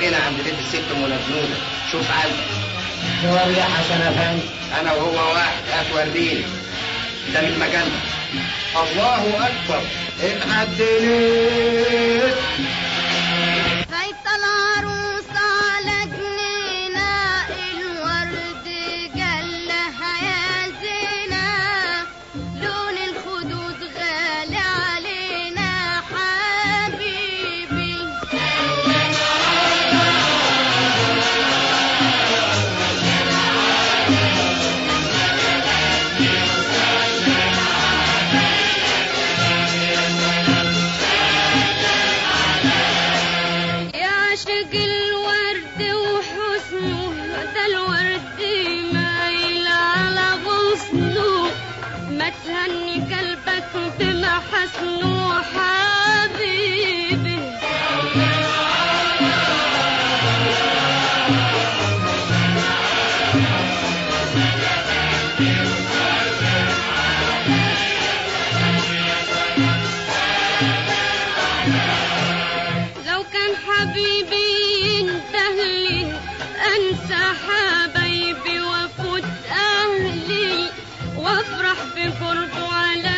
جينا عند بيت الست ام نزنوده شوف عندك صور يا حسن افندي انا وهو واحد هتوريني ده من مجالنا الله اكبر اتعدلت فايت العروسة على جنينة الورد جلها يا زينة لون الخدود غالي علينا حبيبي يعشق الورد وحسنه ده الورد مايل على غصنه ما تهني قلبك بمحسنه حبيبي لو كان حبيبي ينتهلي انسى حبايبي وافوت اهلي وافرح بقربه على